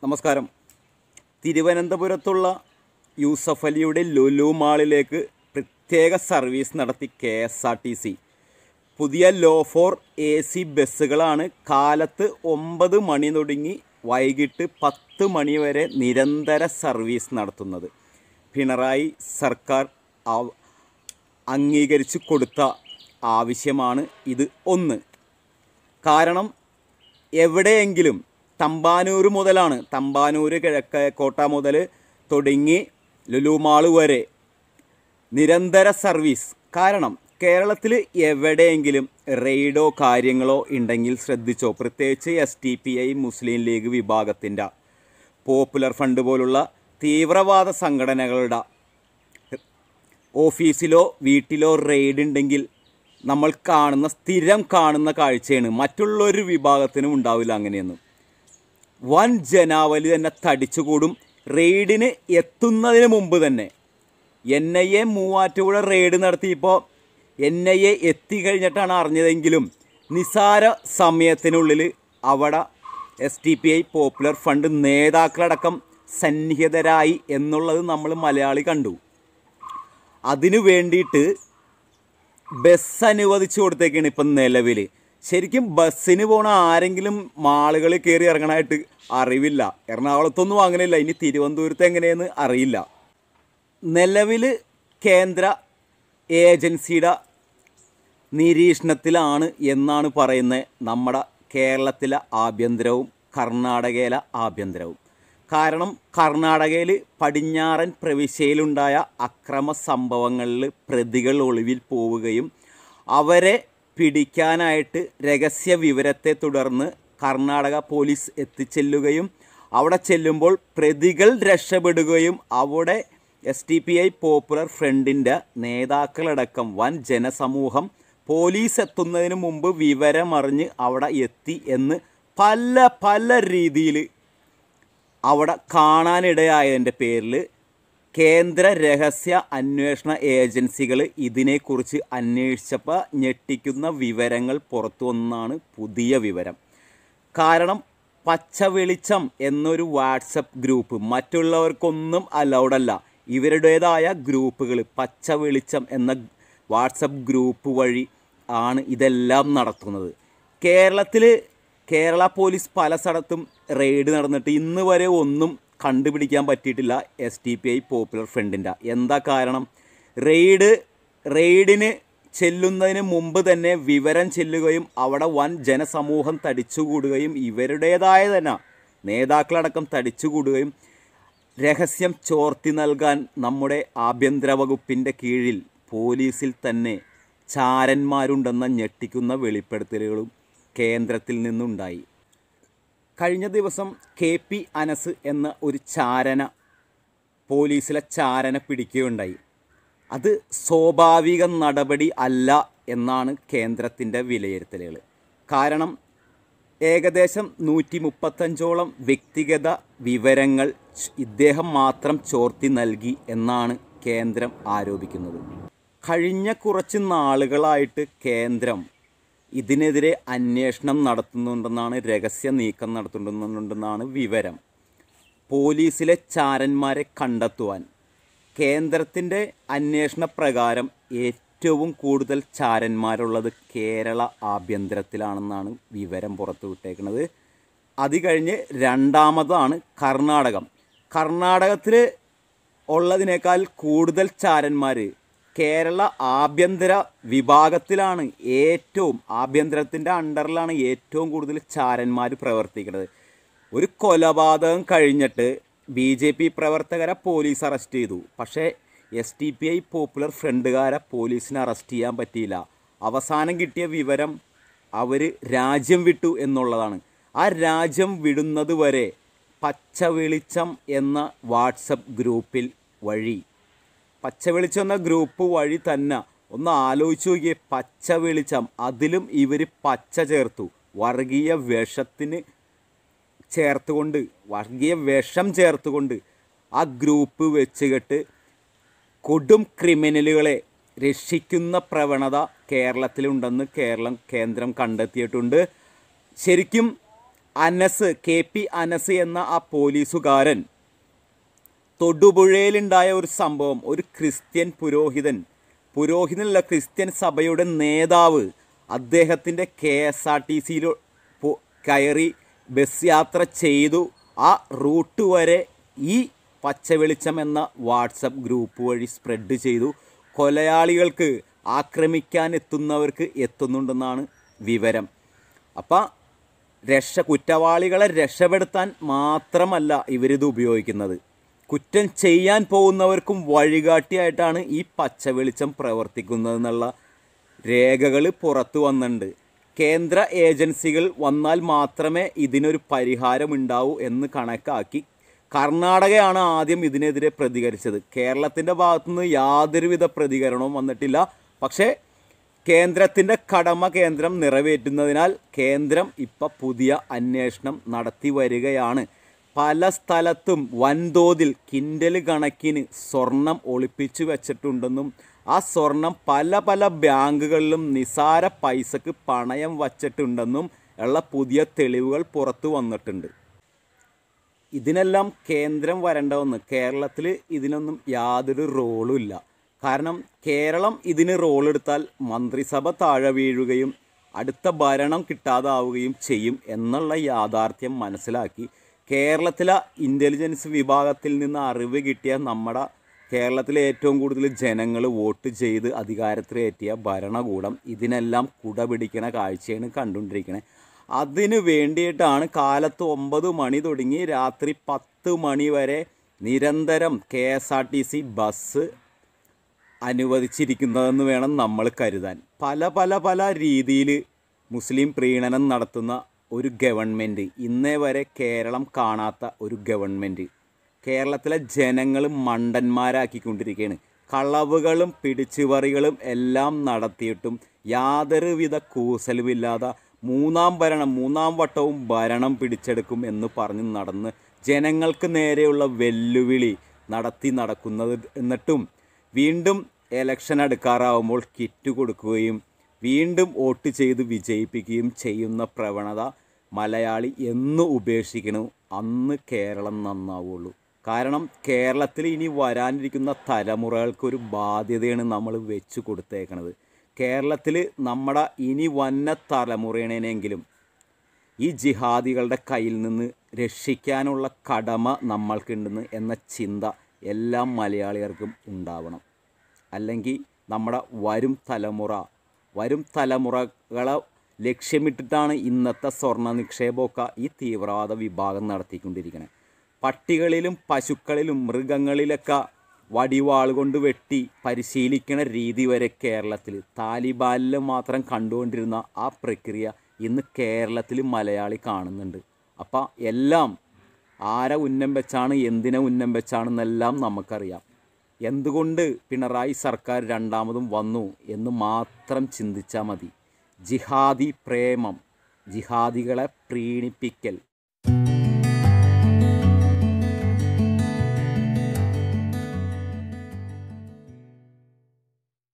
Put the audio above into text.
നമസ്കാരം തിരുവനന്തപുരത്തുള്ള യൂസഫ് അലിയുടെ ലുലു മാളിലേക്ക് പ്രത്യേക സർവീസ് നടത്തി K S R T C പുതിയ ലോ ഫോർ എ സി ബസ്സുകളാണ് കാലത്ത് ഒമ്പത് മണി തുടങ്ങി വൈകിട്ട് പത്ത് മണി വരെ നിരന്തര സർവീസ് നടത്തുന്നത് പിണറായി സർക്കാർ ആവ്- അംഗീകരിച്ചു കൊടുത്ത ആവശ്യമാണ് ഇത് ഒന്ന് കാരണം എവിടെയെങ്കിലും തമ്പാനൂർ മുതലാണ് തമ്പാനൂർ കിഴക്ക് കോട്ട മുതൽ തുടങ്ങി ലുലുമാള് വരെ നിരന്തര സർവീസ് കാരണം കേരളത്തിൽ എവിടെയെങ്കിലും റെയ്ഡോ കാര്യങ്ങളോ ഉണ്ടെങ്കിൽ ശ്രദ്ധിച്ചോ പ്രത്യേകിച്ച് S T P I Muslim League വിഭാഗത്തിൻ്റെ പോപ്പുലർ ഫണ്ട് പോലുള്ള തീവ്രവാദ സംഘടനകളുടെ ഓഫീസിലോ വീട്ടിലോ റെയ്ഡ് ഉണ്ടെങ്കിൽ നമ്മൾ കാണുന്ന സ്ഥിരം കാണുന്ന കാഴ്ചയാണ് മറ്റുള്ളൊരു വിഭാഗത്തിനും ഉണ്ടാവില്ല അങ്ങനെയൊന്നും വൻ ജനാവലി തന്നെ തടിച്ചുകൂടും റെയ്ഡിന് എത്തുന്നതിന് മുമ്പ് തന്നെ N I A Muvattupuzha raid നടത്തിയപ്പോൾ എൻ ഐ എ എത്തിക്കഴിഞ്ഞിട്ടാണ് അറിഞ്ഞതെങ്കിലും നിസാര സമയത്തിനുള്ളിൽ അവിടെ S T P I popular front നേതാക്കളടക്കം സന്നിഹിതരായി എന്നുള്ളത് നമ്മൾ മലയാളി കണ്ടു അതിനു വേണ്ടിയിട്ട് ബസ് അനുവദിച്ചു കൊടുത്തേക്കാണ് ഇപ്പം നിലവിൽ ശരിക്കും ബസ്സിന് പോണ ആരെങ്കിലും മാളുകളിൽ കയറി ഇറങ്ങണമായിട്ട് അറിവില്ല എറണാകുളത്തൊന്നും അങ്ങനെയില്ല ഇനി തിരുവനന്തപുരത്ത് എങ്ങനെയെന്ന് അറിയില്ല നിലവിൽ കേന്ദ്ര ഏജൻസിയുടെ നിരീക്ഷണത്തിലാണ് എന്നാണ് പറയുന്നത് നമ്മുടെ കേരളത്തിലെ ആഭ്യന്തരവും കർണാടകയിലെ ആഭ്യന്തരവും കാരണം കർണാടകയിൽ പടിഞ്ഞാറൻ പ്രവിശ്യയിലുണ്ടായ അക്രമ സംഭവങ്ങളിൽ പ്രതികൾ ഒളിവിൽ പോവുകയും അവരെ പിടിക്കാനായിട്ട് രഹസ്യ വിവരത്തെ തുടർന്ന് കർണാടക പോലീസ് എത്തിച്ചെല്ലുകയും അവിടെ ചെല്ലുമ്പോൾ പ്രതികൾ രക്ഷപ്പെടുകയും അവിടെ S T P I popular ഫ്രണ്ടിൻ്റെ നേതാക്കളടക്കം വൻ ജനസമൂഹം പോലീസ് എത്തുന്നതിന് മുമ്പ് വിവരമറിഞ്ഞ് അവിടെ എത്തി എന്ന് പല പല രീതിയിൽ അവിടെ കാണാനിടയായതിൻ്റെ പേരിൽ കേന്ദ്ര രഹസ്യ അന്വേഷണ ഏജൻസികൾ ഇതിനെക്കുറിച്ച് അന്വേഷിച്ചപ്പോൾ ഞെട്ടിക്കുന്ന വിവരങ്ങൾ പുറത്തു വന്നാണ് പുതിയ വിവരം കാരണം പച്ച വെളിച്ചം എന്നൊരു വാട്സപ്പ് ഗ്രൂപ്പ് മറ്റുള്ളവർക്കൊന്നും അലൗഡല്ല ഇവരുടേതായ ഗ്രൂപ്പുകൾ പച്ച വെളിച്ചം എന്ന വാട്സപ്പ് ഗ്രൂപ്പ് വഴി ആണ് ഇതെല്ലാം നടത്തുന്നത് കേരളത്തിൽ കേരള പോലീസ് പല സ്ഥലത്തും റെയ്ഡ് നടന്നിട്ട് ഇന്ന് വരെ ഒന്നും കണ്ടുപിടിക്കാൻ പറ്റിയിട്ടില്ല S T P I popular ഫ്രണ്ടിൻ്റെ എന്താ കാരണം റെയ്ഡ് റെയ്ഡിന് ചെല്ലുന്നതിന് മുമ്പ് തന്നെ വിവരം ചെല്ലുകയും അവിടെ വൻ ജനസമൂഹം തടിച്ചുകൂടുകയും ഇവരുടേതായ തന്നെ നേതാക്കളടക്കം തടിച്ചുകൂടുകയും രഹസ്യം ചോർത്തി നൽകാൻ നമ്മുടെ ആഭ്യന്തര വകുപ്പിൻ്റെ കീഴിൽ പോലീസിൽ തന്നെ ചാരന്മാരുണ്ടെന്ന ഞെട്ടിക്കുന്ന വെളിപ്പെടുത്തലുകളും കേന്ദ്രത്തിൽ നിന്നുണ്ടായി കഴിഞ്ഞ ദിവസം കെ പി അനസ് എന്ന ഒരു ചാരന പോലീസിലെ ചാരനെ പിടിക്കുകയുണ്ടായി അത് സ്വാഭാവിക നടപടി അല്ല എന്നാണ് കേന്ദ്രത്തിൻ്റെ വിലയിരുത്തലുകൾ കാരണം ഏകദേശം നൂറ്റി മുപ്പത്തഞ്ചോളം വ്യക്തിഗത വിവരങ്ങൾ ച് ഇദ്ദേഹം മാത്രം ചോർത്തി നൽകി എന്നാണ് കേന്ദ്രം ആരോപിക്കുന്നത് കഴിഞ്ഞ കുറച്ച് നാളുകളായിട്ട് കേന്ദ്രം ഇതിനെതിരെ അന്വേഷണം നടത്തുന്നുണ്ടെന്നാണ് രഹസ്യ നീക്കം നടത്തുന്നുണ്ടെന്നാണ് വിവരം പോലീസിലെ ചാരന്മാരെ കണ്ടെത്തുവാൻ കേന്ദ്രത്തിൻ്റെ അന്വേഷണ പ്രകാരം ഏറ്റവും കൂടുതൽ ചാരന്മാരുള്ളത് കേരള ആഭ്യന്തരത്തിലാണെന്നാണ് വിവരം പുറത്തുവിട്ടേക്കുന്നത് അത് കഴിഞ്ഞ് രണ്ടാമതാണ് കർണാടകം കർണാടകത്തിൽ ഉള്ളതിനേക്കാൾ കൂടുതൽ ചാരന്മാർ കേരള ആഭ്യന്തര വിഭാഗത്തിലാണ് ഏറ്റവും ആഭ്യന്തരത്തിൻ്റെ അണ്ടറിലാണ് ഏറ്റവും കൂടുതൽ ചാരന്മാർ പ്രവർത്തിക്കുന്നത് ഒരു കൊലപാതകം കഴിഞ്ഞിട്ട് ബി ജെ പി പ്രവർത്തകരെ പോലീസ് അറസ്റ്റ് ചെയ്തു പക്ഷേ S T P I popular ഫ്രണ്ടുകാരെ പോലീസിന് അറസ്റ്റ് ചെയ്യാൻ പറ്റിയില്ല അവസാനം കിട്ടിയ വിവരം അവർ രാജ്യം വിട്ടു എന്നുള്ളതാണ് ആ രാജ്യം വിടുന്നത് വരെ പച്ച വെളിച്ചം എന്ന വാട്സപ്പ് ഗ്രൂപ്പിൽ വഴി പച്ച വെളിച്ചം എന്ന ഗ്രൂപ്പ് വഴി തന്നെ ഒന്ന് ആലോചിച്ച് നോക്കിയേ പച്ച വെളിച്ചം അതിലും ഇവർ പച്ച ചേർത്തു വർഗീയ വിഷത്തിന് ചേർത്തുകൊണ്ട് വർഗീയ വിഷം ചേർത്തുകൊണ്ട് ആ ഗ്രൂപ്പ് വെച്ചുകെട്ട് കൊടും ക്രിമിനലുകളെ രക്ഷിക്കുന്ന പ്രവണത കേരളത്തിലുണ്ടെന്ന് കേരളം കേന്ദ്രം കണ്ടെത്തിയിട്ടുണ്ട് ശരിക്കും അനസ് കെ പി അനസ് എന്ന ആ പോലീസുകാരൻ തൊടുപുഴയിലുണ്ടായ ഒരു സംഭവം ഒരു ക്രിസ്ത്യൻ പുരോഹിതൻ പുരോഹിതനല്ല ക്രിസ്ത്യൻ സഭയുടെ നേതാവ് അദ്ദേഹത്തിൻ്റെ കെ എസ് ആർ ടി സിയിൽ കയറി ബസ് യാത്ര ചെയ്തു ആ റൂട്ട് വരെ ഈ പച്ചവെളിച്ചം എന്ന വാട്സപ്പ് ഗ്രൂപ്പ് വഴി സ്പ്രെഡ് ചെയ്തു കൊലയാളികൾക്ക് ആക്രമിക്കാൻ എത്തുന്നവർക്ക് എത്തുന്നുണ്ടെന്നാണ് വിവരം അപ്പം രക്ഷ കുറ്റവാളികളെ രക്ഷപ്പെടുത്താൻ മാത്രമല്ല ഇവരിത് ഉപയോഗിക്കുന്നത് കുറ്റം ചെയ്യാൻ പോകുന്നവർക്കും വഴികാട്ടിയായിട്ടാണ് ഈ പച്ചവെളിച്ചം പ്രവർത്തിക്കുന്നതെന്നുള്ള രേഖകൾ പുറത്തു വന്നിട്ടുണ്ട് കേന്ദ്ര ഏജൻസികൾ വന്നാൽ മാത്രമേ ഇതിനൊരു പരിഹാരമുണ്ടാവൂ എന്ന് കണക്കാക്കി കർണാടകയാണ് ആദ്യം ഇതിനെതിരെ പ്രതികരിച്ചത് കേരളത്തിൻ്റെ ഭാഗത്തുനിന്ന് യാതൊരുവിധ പ്രതികരണവും വന്നിട്ടില്ല പക്ഷേ കേന്ദ്രത്തിൻ്റെ കടമ കേന്ദ്രം നിറവേറ്റുന്നതിനാൽ കേന്ദ്രം ഇപ്പം പുതിയ അന്വേഷണം നടത്തി വരികയാണ് പല സ്ഥലത്തും വൻതോതിൽ കിൻഡൽ കണക്കിന് സ്വർണം ഒളിപ്പിച്ചു വെച്ചിട്ടുണ്ടെന്നും ആ സ്വർണം പല പല ബാങ്കുകളിലും നിസാര പൈസക്ക് പണയം വച്ചിട്ടുണ്ടെന്നും ഉള്ള പുതിയ തെളിവുകൾ പുറത്തു വന്നിട്ടുണ്ട് ഇതിനെല്ലാം കേന്ദ്രം വരേണ്ടതെന്ന് കേരളത്തിൽ ഇതിനൊന്നും യാതൊരു റോളും ഇല്ല കാരണം കേരളം ഇതിന് റോൾ എടുത്താൽ മന്ത്രിസഭ താഴെ വീഴുകയും അടുത്ത ഭരണം കിട്ടാതാവുകയും ചെയ്യും എന്നുള്ള യാഥാർത്ഥ്യം മനസ്സിലാക്കി കേരളത്തിലെ ഇൻ്റലിജൻസ് വിഭാഗത്തിൽ നിന്ന് അറിവ് കിട്ടിയ നമ്മുടെ കേരളത്തിലെ ഏറ്റവും കൂടുതൽ ജനങ്ങൾ വോട്ട് ചെയ്ത് അധികാരത്തിലേറ്റിയ ഭരണകൂടം ഇതിനെല്ലാം കുട പിടിക്കണ കാഴ്ചയാണ് കണ്ടുകൊണ്ടിരിക്കുന്നത് അതിന് വേണ്ടിയിട്ടാണ് കാലത്ത് ഒമ്പത് മണി തുടങ്ങി രാത്രി പത്ത് മണി വരെ നിരന്തരം K S R T C bus അനുവദിച്ചിരിക്കുന്നതെന്ന് വേണം നമ്മൾ കരുതാൻ പല പല പല രീതിയിൽ മുസ്ലിം പ്രീണനം നടത്തുന്ന ഒരു ഗവൺമെൻറ് ഇന്നേ വരെ കേരളം കാണാത്ത ഒരു ഗവൺമെൻറ് കേരളത്തിലെ ജനങ്ങൾ മണ്ടന്മാരാക്കിക്കൊണ്ടിരിക്കുകയാണ് കളവുകളും പിടിച്ചുപറികളും എല്ലാം നടത്തിയിട്ടും യാതൊരുവിധ കൂസലുമില്ലാതെ മൂന്നാം ഭരണം മൂന്നാം വട്ടവും ഭരണം പിടിച്ചെടുക്കും എന്ന് പറഞ്ഞ് നടന്ന് ജനങ്ങൾക്ക് നേരെയുള്ള വെല്ലുവിളി നടത്തി നടക്കുന്നത് എന്നിട്ടും വീണ്ടും എലക്ഷൻ അടുക്കാറാവുമ്പോൾ കിറ്റ് കൊടുക്കുകയും വീണ്ടും വോട്ട് ചെയ്ത് വിജയിപ്പിക്കുകയും ചെയ്യുന്ന പ്രവണത മലയാളി എന്ന് ഉപേക്ഷിക്കണു അന്ന് കേരളം നന്നാവുള്ളൂ കാരണം കേരളത്തിൽ ഇനി വരാനിരിക്കുന്ന തലമുറകൾക്കൊരു ബാധ്യതയാണ് നമ്മൾ വെച്ച് കൊടുത്തേക്കണത് കേരളത്തിൽ നമ്മുടെ ഇനി വന്ന തലമുറയാണെങ്കിലും ഈ ജിഹാദികളുടെ കയ്യിൽ നിന്ന് രക്ഷിക്കാനുള്ള കടമ നമ്മൾക്കുണ്ടെന്ന് എന്ന ചിന്ത എല്ലാ മലയാളികൾക്കും ഉണ്ടാവണം അല്ലെങ്കിൽ നമ്മുടെ വരും തലമുറ വരും തലമുറകളെ ലക്ഷ്യമിട്ടിട്ടാണ് ഇന്നത്തെ സ്വർണ്ണ നിക്ഷേപമൊക്കെ ഈ തീവ്രവാദ വിഭാഗം നടത്തിക്കൊണ്ടിരിക്കുന്നത് പട്ടികളിലും പശുക്കളിലും മൃഗങ്ങളിലൊക്കെ വടിവാൾ കൊണ്ട് വെട്ടി പരിശീലിക്കുന്ന രീതി വരെ കേരളത്തിൽ താലിബാനിൽ മാത്രം കണ്ടുകൊണ്ടിരുന്ന ആ പ്രക്രിയ ഇന്ന് കേരളത്തിൽ മലയാളി കാണുന്നുണ്ട് അപ്പം എല്ലാം ആരെ ഉന്നം വെച്ചാണ് എന്തിനെ ഉന്നം വെച്ചാണെന്നെല്ലാം നമുക്കറിയാം എന്തുകൊണ്ട് പിണറായി സർക്കാർ രണ്ടാമതും വന്നു എന്ന് മാത്രം ചിന്തിച്ചാൽ മതി ജിഹാദി പ്രേമം ജിഹാദികളെ പ്രീണിപ്പിക്കൽ